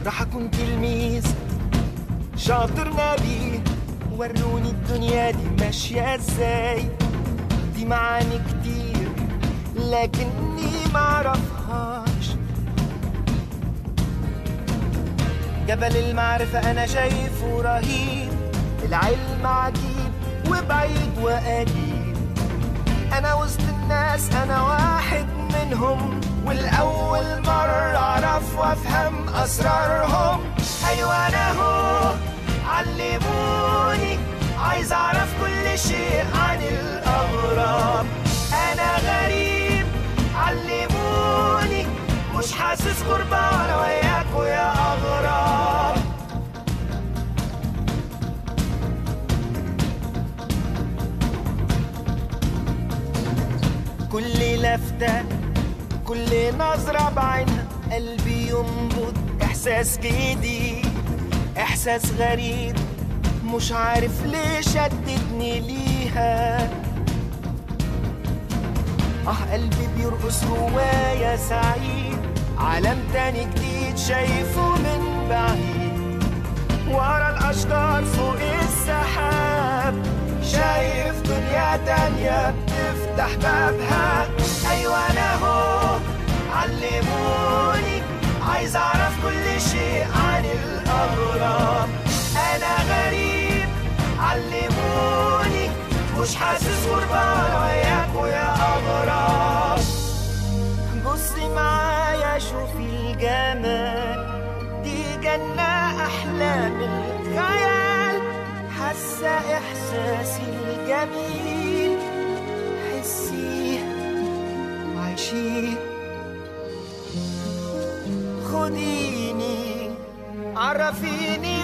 راح اكون تلميذ شاطر نبي وروني الدنيا دي ماشية ازاي دي معاني كتير لكني معرفهاش جبل المعرفة أنا شايفه رهيب العلم عجيب وبعيد وقريب أنا وسط الناس أنا واحد منهم والأول مرة أعرف وأفهم أسرارهم أيوة أنا هو علموني عايز أعرف كل شيء عن الأغراب أنا غريب علموني مش حاسس غربة وأنا وياكوا يا أغراب كل لفتة كل نظرة بعينها قلبي ينبض إحساس جديد إحساس غريب مش عارف ليه شددني ليها آه قلبي بيرقص جوايا سعيد عالم تاني جديد شايفه من بعيد ورا الأشجار فوق السحاب شايف دنيا تانية بتفتح بابها أيوة أنا هو علموني عايز أعرف كل شيء عن الأغراب أنا غريب علموني مش حاسس غربة ولا وياكوا يا أغراب بصي معايا شوفي الجمال دي جنة أحلى من الخيال حاسة إحساسي الجميل حسيه وعيشيه خديني عرفيني